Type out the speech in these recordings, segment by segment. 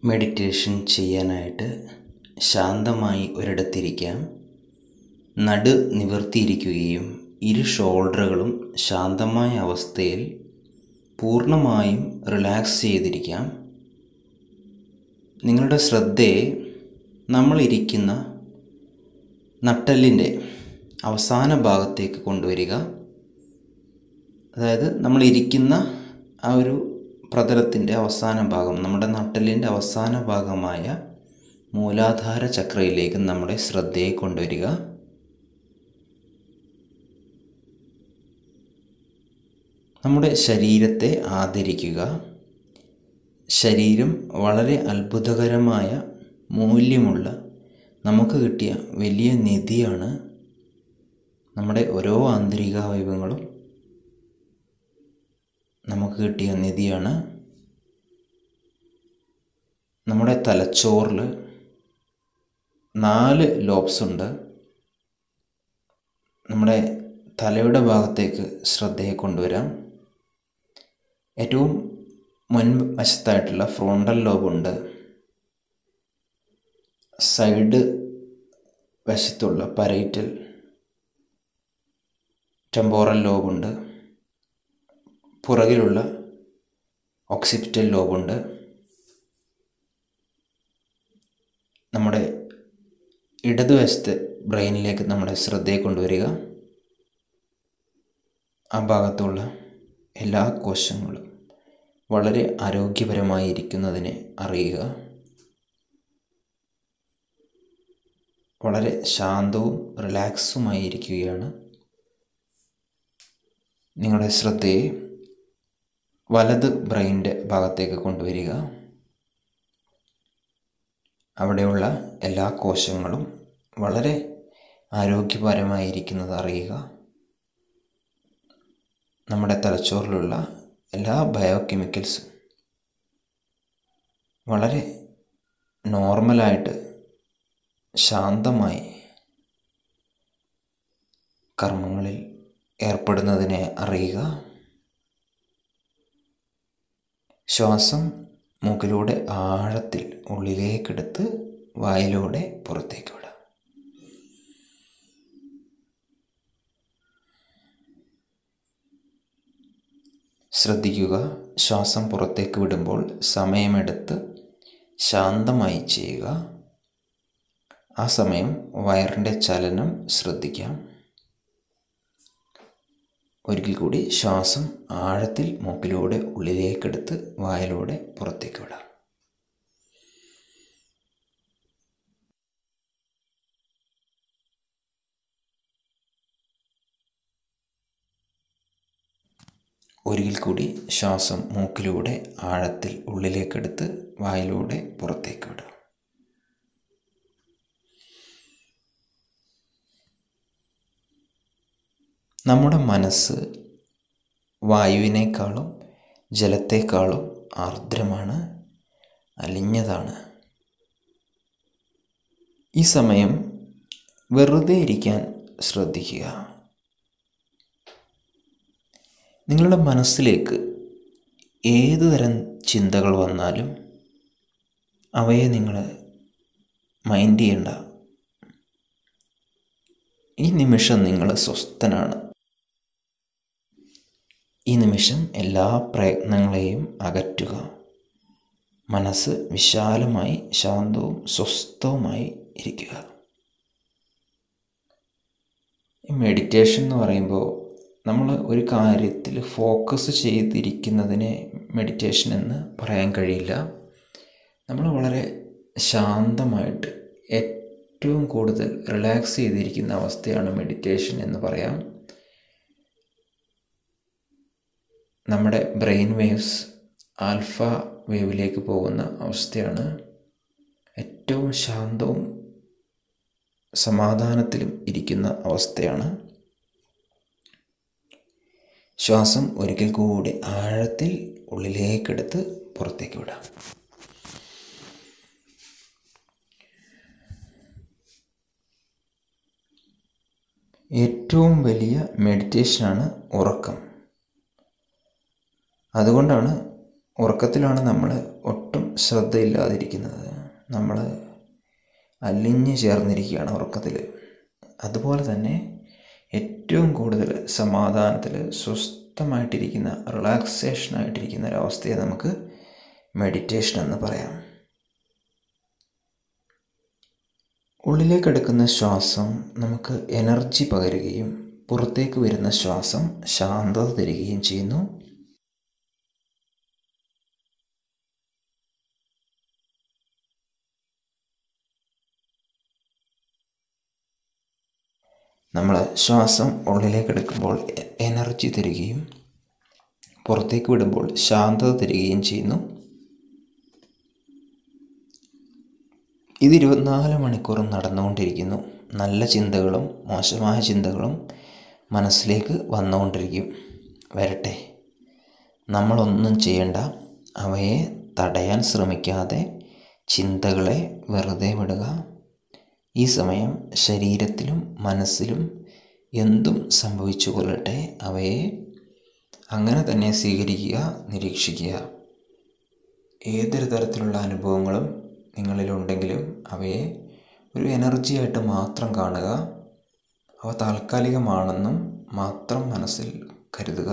meditation ചെയ്യാനായിട്ട് ശാന്തമായി ഒരിടത്തിരിക്കാം നടു നിവർത്തിയിരിക്കുകയും ഇരു ഷോൾഡറുകളും ശാന്തമായ അവസ്ഥയിൽ പൂർണ്ണമായും റിലാക്സ് ചെയ്തിരിക്കാം നിങ്ങളുടെ ശ്രദ്ധയെ നമ്മളിരിക്കുന്ന നട്ടെല്ലിൻ്റെ അവസാന ഭാഗത്തേക്ക് കൊണ്ടുവരിക അതായത് നമ്മളിരിക്കുന്ന ആ ഒരു പ്രതലത്തിൻ്റെ അവസാന ഭാഗം നമ്മുടെ നട്ടെല്ലിൻ്റെ അവസാന ഭാഗമായ മൂലാധാര ചക്രയിലേക്ക് നമ്മുടെ ശ്രദ്ധയെ കൊണ്ടുവരിക നമ്മുടെ ശരീരത്തെ ആദരിക്കുക ശരീരം വളരെ അത്ഭുതകരമായ മൂല്യമുള്ള നമുക്ക് കിട്ടിയ വലിയ നിധിയാണ് നമ്മുടെ ഓരോ ആന്തരികാവയവങ്ങളും നമുക്ക് കിട്ടിയ നിധിയാണ് നമ്മുടെ തലച്ചോറിൽ നാല് ലോബ്സ് ഉണ്ട് നമ്മുടെ തലയുടെ ഭാഗത്തേക്ക് ശ്രദ്ധയെ കൊണ്ടുവരാം ഏറ്റവും മുൻവശത്തായിട്ടുള്ള ഫ്രോണ്ടൽ ലോബുണ്ട് സൈഡ് വശത്തുള്ള പരൈറ്റൽ ടെമ്പോറൽ ലോബുണ്ട് പുറകിലുള്ള ഓക്സിപിറ്റൽ ലോബുണ്ട് നമ്മുടെ ഇടതുവശത്ത് ബ്രെയിനിലേക്ക് നമ്മുടെ ശ്രദ്ധയെ കൊണ്ടുവരിക ആ ഭാഗത്തുള്ള എല്ലാ കോശങ്ങളും വളരെ ആരോഗ്യപരമായി ഇരിക്കുന്നതിനെ അറിയുക വളരെ ശാന്തവും റിലാക്സുമായി ഇരിക്കുകയാണ് നിങ്ങളുടെ ശ്രദ്ധയെ വലത് ബ്രെയിൻ്റെ ഭാഗത്തേക്ക് കൊണ്ടുവരിക അവിടെയുള്ള എല്ലാ കോശങ്ങളും വളരെ ആരോഗ്യപരമായിരിക്കുന്നത് അറിയുക നമ്മുടെ തലച്ചോറിലുള്ള എല്ലാ ബയോകെമിക്കൽസും വളരെ നോർമലായിട്ട് ശാന്തമായി കർമ്മങ്ങളിൽ ഏർപ്പെടുന്നതിനെ അറിയുക ശ്വാസം മൂക്കിലൂടെ ആഴത്തിൽ ഉള്ളിലേക്കെടുത്ത് വായിലൂടെ പുറത്തേക്ക് വിടാം ശ്രദ്ധിക്കുക ശ്വാസം പുറത്തേക്ക് വിടുമ്പോൾ സമയമെടുത്ത് ശാന്തമായി ചെയ്യുക ആ സമയം വയറിൻ്റെ ചലനം ശ്രദ്ധിക്കാം ഒരിക്കൽ കൂടി ശ്വാസം ആഴത്തിൽ മൂക്കിലൂടെ ഉള്ളിലേക്കെടുത്ത് വായിലൂടെ പുറത്തേക്ക് വിടാം ഒരിക്കൽ കൂടി ശ്വാസം മൂക്കിലൂടെ ആഴത്തിൽ ഉള്ളിലേക്കെടുത്ത് വായിലൂടെ പുറത്തേക്ക് വിടാം നമ്മുടെ മനസ്സ് വായുവിനേക്കാളും ജലത്തേക്കാളും ആർദ്രമാണ് അലിഞ്ഞതാണ് ഈ സമയം വെറുതെ ഇരിക്കാൻ ശ്രദ്ധിക്കുക നിങ്ങളുടെ മനസ്സിലേക്ക് ഏതു തരം ചിന്തകൾ വന്നാലും അവയെ നിങ്ങൾ മൈൻഡ് ചെയ്യണ്ട ഈ നിമിഷം നിങ്ങൾ സ്വസ്ഥനാണ് ഈ നിമിഷം എല്ലാ പ്രയത്നങ്ങളെയും അകറ്റുക മനസ്സ് വിശാലമായി ശാന്തവും സ്വസ്ഥവുമായി ഇരിക്കുക മെഡിറ്റേഷൻ എന്ന് പറയുമ്പോൾ നമ്മൾ ഒരു കാര്യത്തിൽ ഫോക്കസ് ചെയ്തിരിക്കുന്നതിനെ മെഡിറ്റേഷൻ എന്ന് പറയാൻ കഴിയില്ല നമ്മൾ വളരെ ശാന്തമായിട്ട് ഏറ്റവും കൂടുതൽ റിലാക്സ് ചെയ്തിരിക്കുന്ന അവസ്ഥയാണ് മെഡിറ്റേഷൻ എന്ന് പറയാം നമ്മുടെ ബ്രെയിൻ വേവ്സ് ആൽഫ വേവിലേക്ക് പോകുന്ന അവസ്ഥയാണ് ഏറ്റവും ശാന്തവും സമാധാനത്തിലും ഇരിക്കുന്ന അവസ്ഥയാണ് ശ്വാസം ഒരിക്കൽ കൂടി ആഴത്തിൽ ഉള്ളിലേക്കെടുത്ത് പുറത്തേക്ക് വിടാം ഏറ്റവും വലിയ മെഡിറ്റേഷനാണ് ഉറക്കം അതുകൊണ്ടാണ് ഉറക്കത്തിലാണ് നമ്മൾ ഒട്ടും ശ്രദ്ധയില്ലാതിരിക്കുന്നത് നമ്മൾ അലിഞ്ഞു ചേർന്നിരിക്കുകയാണ് ഉറക്കത്തിൽ അതുപോലെ തന്നെ ഏറ്റവും കൂടുതൽ സമാധാനത്തിൽ സ്വസ്ഥമായിട്ടിരിക്കുന്ന റിലാക്സേഷനായിട്ടിരിക്കുന്ന ഒരവസ്ഥയെ നമുക്ക് മെഡിറ്റേഷൻ എന്ന് പറയാം ഉള്ളിലേക്കെടുക്കുന്ന ശ്വാസം നമുക്ക് എനർജി പകരുകയും പുറത്തേക്ക് വരുന്ന ശ്വാസം ശാന്തത തരികയും ചെയ്യുന്നു നമ്മൾ ശ്വാസം ഉള്ളിലേക്ക് എടുക്കുമ്പോൾ എനർജി തരികയും പുറത്തേക്ക് വിടുമ്പോൾ ശാന്തത തരികയും ചെയ്യുന്നു ഇത് ഇരുപത്തിനാല് മണിക്കൂറും നടന്നുകൊണ്ടിരിക്കുന്നു നല്ല ചിന്തകളും മോശമായ ചിന്തകളും മനസ്സിലേക്ക് വന്നുകൊണ്ടിരിക്കും വരട്ടെ നമ്മളൊന്നും ചെയ്യേണ്ട അവയെ തടയാൻ ശ്രമിക്കാതെ ചിന്തകളെ വെറുതെ വിടുക ഈ സമയം ശരീരത്തിലും മനസ്സിലും എന്തും സംഭവിച്ചു കൊള്ളട്ടെ അവയെ അങ്ങനെ തന്നെ സ്വീകരിക്കുക നിരീക്ഷിക്കുക ഏതൊരു തരത്തിലുള്ള അനുഭവങ്ങളും നിങ്ങളിലുണ്ടെങ്കിലും അവയെ ഒരു എനർജിയായിട്ട് മാത്രം കാണുക അവ താൽക്കാലികമാണെന്നും മാത്രം മനസ്സിൽ കരുതുക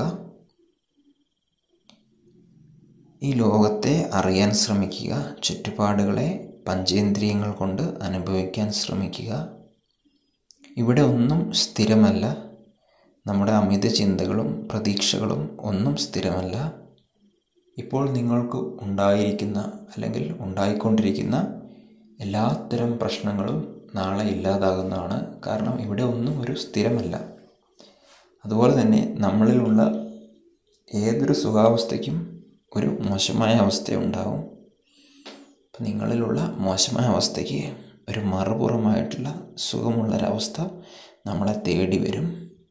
ഈ ലോകത്തെ അറിയാൻ ശ്രമിക്കുക ചുറ്റുപാടുകളെ പഞ്ചേന്ദ്രിയങ്ങൾ കൊണ്ട് അനുഭവിക്കാൻ ശ്രമിക്കുക ഇവിടെ ഒന്നും സ്ഥിരമല്ല നമ്മുടെ അമിത ചിന്തകളും പ്രതീക്ഷകളും ഒന്നും സ്ഥിരമല്ല ഇപ്പോൾ നിങ്ങൾക്ക് ഉണ്ടായിരിക്കുന്ന അല്ലെങ്കിൽ ഉണ്ടായിക്കൊണ്ടിരിക്കുന്ന എല്ലാത്തരം പ്രശ്നങ്ങളും നാളെ ഇല്ലാതാകുന്നതാണ് കാരണം ഇവിടെ ഒന്നും ഒരു സ്ഥിരമല്ല അതുപോലെ തന്നെ നമ്മളിലുള്ള ഏതൊരു സുഖാവസ്ഥയ്ക്കും ഒരു മോശമായ അവസ്ഥ ഉണ്ടാവും അപ്പം നിങ്ങളിലുള്ള മോശമായ അവസ്ഥയ്ക്ക് ഒരു മറുപുറമായിട്ടുള്ള സുഖമുള്ളൊരവസ്ഥ നമ്മളെ തേടി വരും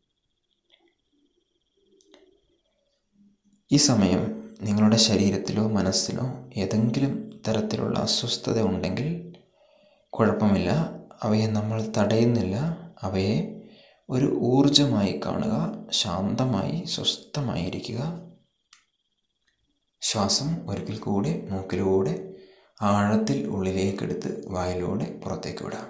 ഈ സമയം നിങ്ങളുടെ ശരീരത്തിലോ മനസ്സിലോ ഏതെങ്കിലും തരത്തിലുള്ള അസ്വസ്ഥത ഉണ്ടെങ്കിൽ കുഴപ്പമില്ല അവയെ നമ്മൾ തടയുന്നില്ല അവയെ ഒരു ഊർജമായി കാണുക ശാന്തമായി സ്വസ്ഥമായിരിക്കുക ശ്വാസം ഒരിക്കൽ കൂടെ മൂക്കിലൂടെ ആഴത്തിൽ ഉള്ളിലേക്കെടുത്ത് വായിലൂടെ പുറത്തേക്ക് വിടാം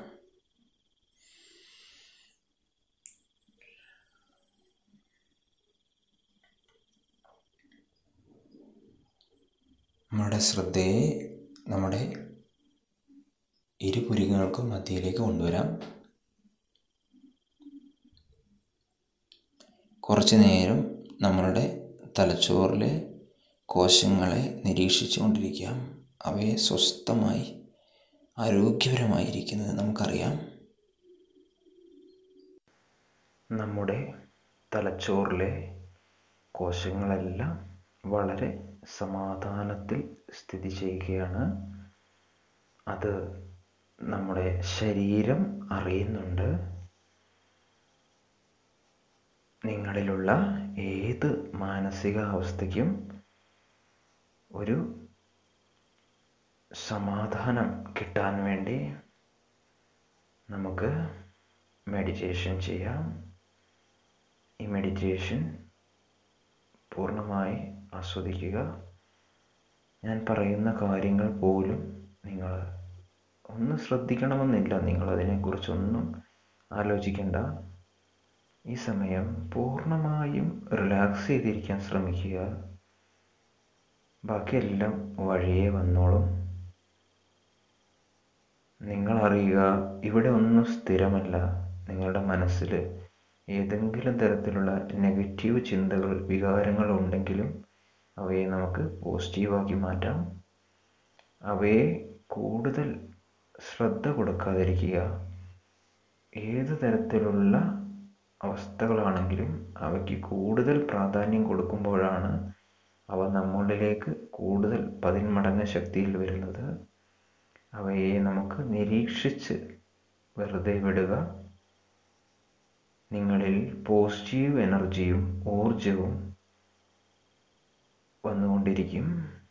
നമ്മുടെ ശ്രദ്ധയെ നമ്മുടെ ഇരുപുരികങ്ങൾക്കും മധ്യയിലേക്ക് കൊണ്ടുവരാം കുറച്ച് നേരം നമ്മളുടെ തലച്ചോറിലെ കോശങ്ങളെ നിരീക്ഷിച്ചു കൊണ്ടിരിക്കാം അവയെ സ്വസ്ഥമായി ആരോഗ്യപരമായിരിക്കുന്നത് നമുക്കറിയാം നമ്മുടെ തലച്ചോറിലെ കോശങ്ങളെല്ലാം വളരെ സമാധാനത്തിൽ സ്ഥിതി ചെയ്യുകയാണ് അത് നമ്മുടെ ശരീരം അറിയുന്നുണ്ട് നിങ്ങളിലുള്ള ഏത് മാനസികാവസ്ഥയ്ക്കും ഒരു സമാധാനം കിട്ടാൻ വേണ്ടി നമുക്ക് മെഡിറ്റേഷൻ ചെയ്യാം ഈ മെഡിറ്റേഷൻ പൂർണ്ണമായി ആസ്വദിക്കുക ഞാൻ പറയുന്ന കാര്യങ്ങൾ പോലും നിങ്ങൾ ഒന്ന് ശ്രദ്ധിക്കണമെന്നില്ല നിങ്ങളതിനെക്കുറിച്ചൊന്നും ആലോചിക്കേണ്ട ഈ സമയം പൂർണ്ണമായും റിലാക്സ് ചെയ്തിരിക്കാൻ ശ്രമിക്കുക ബാക്കിയെല്ലാം വഴിയേ വന്നോളും നിങ്ങൾ അറിയുക ഇവിടെ ഒന്നും സ്ഥിരമല്ല നിങ്ങളുടെ മനസ്സിൽ ഏതെങ്കിലും തരത്തിലുള്ള നെഗറ്റീവ് ചിന്തകൾ വികാരങ്ങൾ ഉണ്ടെങ്കിലും അവയെ നമുക്ക് പോസിറ്റീവാക്കി മാറ്റാം അവയെ കൂടുതൽ ശ്രദ്ധ കൊടുക്കാതിരിക്കുക ഏത് തരത്തിലുള്ള അവസ്ഥകളാണെങ്കിലും അവയ്ക്ക് കൂടുതൽ പ്രാധാന്യം കൊടുക്കുമ്പോഴാണ് അവ നമ്മളിലേക്ക് കൂടുതൽ പതിന്മടങ്ങ് ശക്തിയിൽ വരുന്നത് അവയെ നമുക്ക് നിരീക്ഷിച്ച് വെറുതെ വിടുക നിങ്ങളിൽ പോസിറ്റീവ് എനർജിയും ഊർജവും വന്നുകൊണ്ടിരിക്കും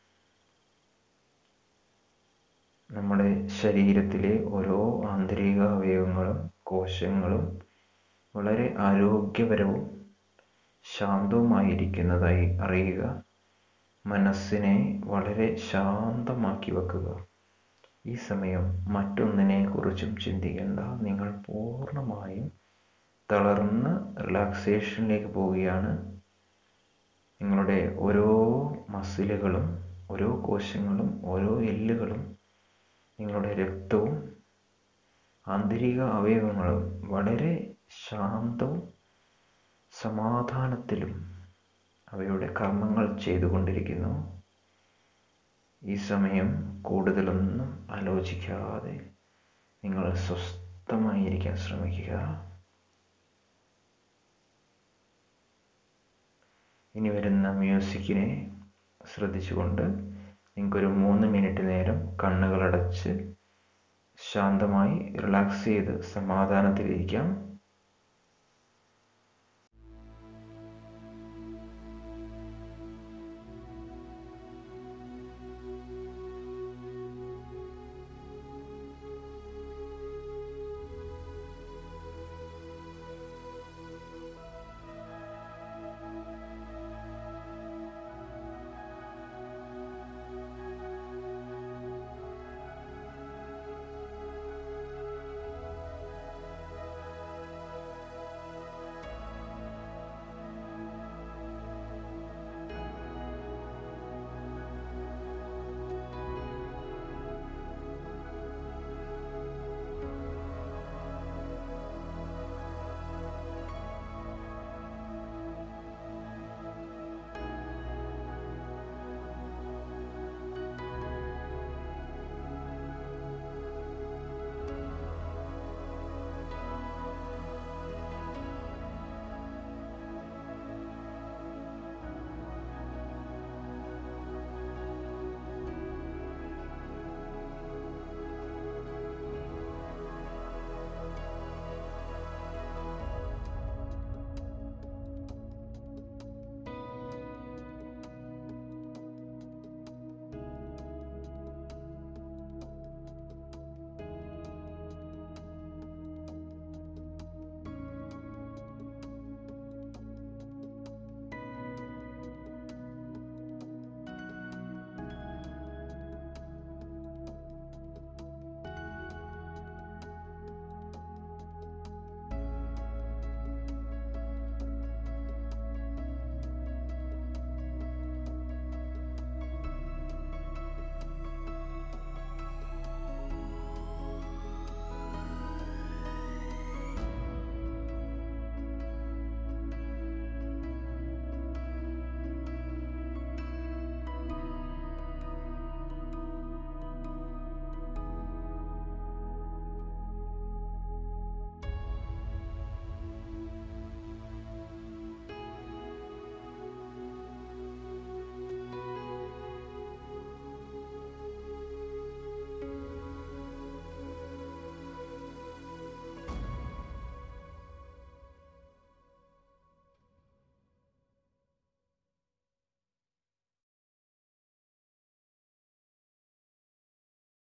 നമ്മുടെ ശരീരത്തിലെ ഓരോ ആന്തരിക അവയവങ്ങളും കോശങ്ങളും വളരെ ആരോഗ്യപരവും ശാന്തവുമായിരിക്കുന്നതായി അറിയുക മനസ്സിനെ വളരെ ശാന്തമാക്കി വെക്കുക ഈ സമയം മറ്റൊന്നിനെ കുറിച്ചും ചിന്തിക്കേണ്ട നിങ്ങൾ പൂർണ്ണമായും തളർന്ന് റിലാക്സേഷനിലേക്ക് പോവുകയാണ് നിങ്ങളുടെ ഓരോ മസിലുകളും ഓരോ കോശങ്ങളും ഓരോ എല്ലുകളും നിങ്ങളുടെ രക്തവും ആന്തരിക അവയവങ്ങളും വളരെ ശാന്തവും സമാധാനത്തിലും അവയുടെ കർമ്മങ്ങൾ ചെയ്തുകൊണ്ടിരിക്കുന്നു ഈ സമയം കൂടുതലൊന്നും ആലോചിക്കാതെ നിങ്ങൾ സ്വസ്ഥമായിരിക്കാൻ ശ്രമിക്കുക ഇനി വരുന്ന മ്യൂസിക്കിനെ ശ്രദ്ധിച്ചുകൊണ്ട് നിങ്ങൾക്കൊരു മൂന്ന് മിനിറ്റ് നേരം കണ്ണുകളടച്ച് ശാന്തമായി റിലാക്സ് ചെയ്ത് സമാധാനത്തിലിരിക്കാം